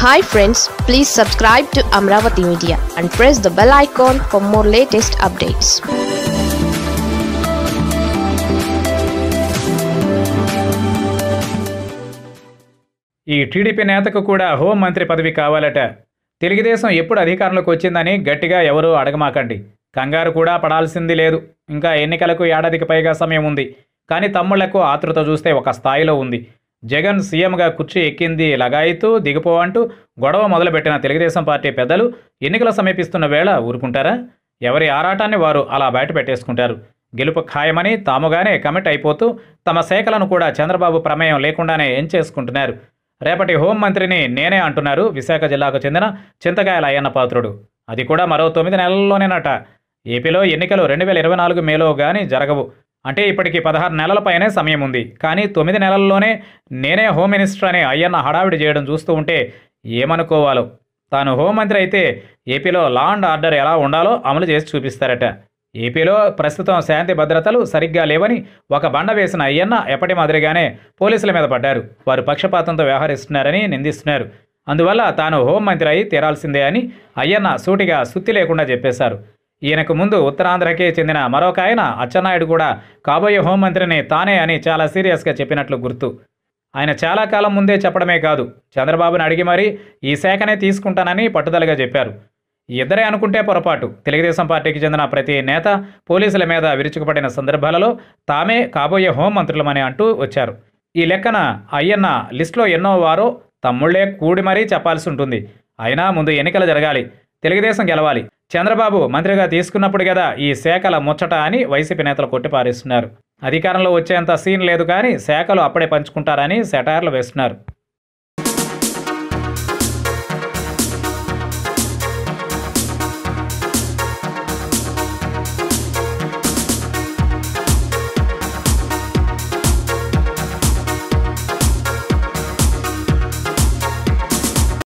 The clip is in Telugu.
hi friends please subscribe to Amaravati media and press the bell icon for more latest updates ఈ టీడీపీ నేతకు కూడా హోం మంత్రి పదవి కావాలట తెలుగుదేశం ఎప్పుడు అధికారంలోకి వచ్చిందని గట్టిగా ఎవరూ అడగమాకండి కంగారు కూడా పడాల్సింది లేదు ఇంకా ఎన్నికలకు ఏడాదికి పైగా సమయం ఉంది కానీ తమ్ముళ్లకు ఆతృత చూస్తే ఒక స్థాయిలో ఉంది జగన్ సీఎంగా కుర్చీ ఎక్కింది లగాయితూ దిగిపో అంటూ గొడవ మొదలుపెట్టిన తెలుగుదేశం పార్టీ పెద్దలు ఎన్నికలు సమీపిస్తున్న వేళ ఊరుకుంటారా ఎవరి ఆరాటాన్ని వారు అలా బయట పెట్టేసుకుంటారు గెలుపు ఖాయమని తాముగానే కమిట్ అయిపోతూ తమ శాఖలను కూడా చంద్రబాబు ప్రమేయం లేకుండానే ఎంచేసుకుంటున్నారు రేపటి హోంమంత్రిని నేనే అంటున్నారు విశాఖ జిల్లాకు చెందిన చింతకాయల అయ్యన్న పాత్రుడు అది కూడా మరో తొమ్మిది నెలల్లోనేనట ఏపీలో ఎన్నికలు రెండు వేల ఇరవై నాలుగు మేలో కానీ జరగవు అంటే ఇప్పటికి పదహారు నెలల పైనే సమయం ఉంది కానీ తొమ్మిది నెలల్లోనే నేనే హోమ్ మినిస్టర్ అని అయ్యన్న హడావిడి చేయడం చూస్తూ ఉంటే ఏమనుకోవాలో తాను హోంమంత్రి అయితే ఏపీలో లా అండ్ ఆర్డర్ ఎలా ఉండాలో అమలు చేసి చూపిస్తారట ఏపీలో ప్రస్తుతం శాంతి భద్రతలు సరిగ్గా లేవని ఒక బండ వేసిన అయ్యన్న ఎప్పటి మాదిరిగానే పోలీసుల మీద పడ్డారు వారు పక్షపాతంతో వ్యవహరిస్తున్నారని నిందిస్తున్నారు అందువల్ల తాను హోంమంత్రి అయి తీరాల్సిందే అని అయ్యన్న సూటిగా సుత్తి లేకుండా చెప్పేశారు ఈయనకు ముందు ఉత్తరాంధ్రకే చెందిన మరొక ఆయన అచ్చెన్నాయుడు కూడా కాబోయే హోంమంత్రిని తానే అని చాలా సీరియస్గా చెప్పినట్లు గుర్తు ఆయన చాలా కాలం ముందే చెప్పడమే కాదు చంద్రబాబుని అడిగి మరీ ఈ శాఖనే తీసుకుంటానని పట్టుదలగా చెప్పారు ఈ ఇద్దరే అనుకుంటే పొరపాటు తెలుగుదేశం పార్టీకి చెందిన ప్రతి నేత పోలీసుల మీద విరుచుకుపడిన సందర్భాలలో తామే కాబోయే హోంమంత్రులమని అంటూ వచ్చారు ఈ లెక్కన అయ్యన్న లిస్టులో ఎన్నో వారో తమ్ముళ్లే కూడి మరీ చెప్పాల్సి ఉంటుంది అయినా ముందు ఎన్నికలు జరగాలి తెలుగుదేశం గెలవాలి చంద్రబాబు మంత్రిగా తీసుకున్నప్పుడు కదా ఈ శాఖల ముచ్చట అని వైసీపీ నేతలు కొట్టిపారేస్తున్నారు అధికారంలో వచ్చేంత సీన్ లేదు కానీ శాఖలు అప్పుడే పంచుకుంటారని సెటార్లు వేస్తున్నారు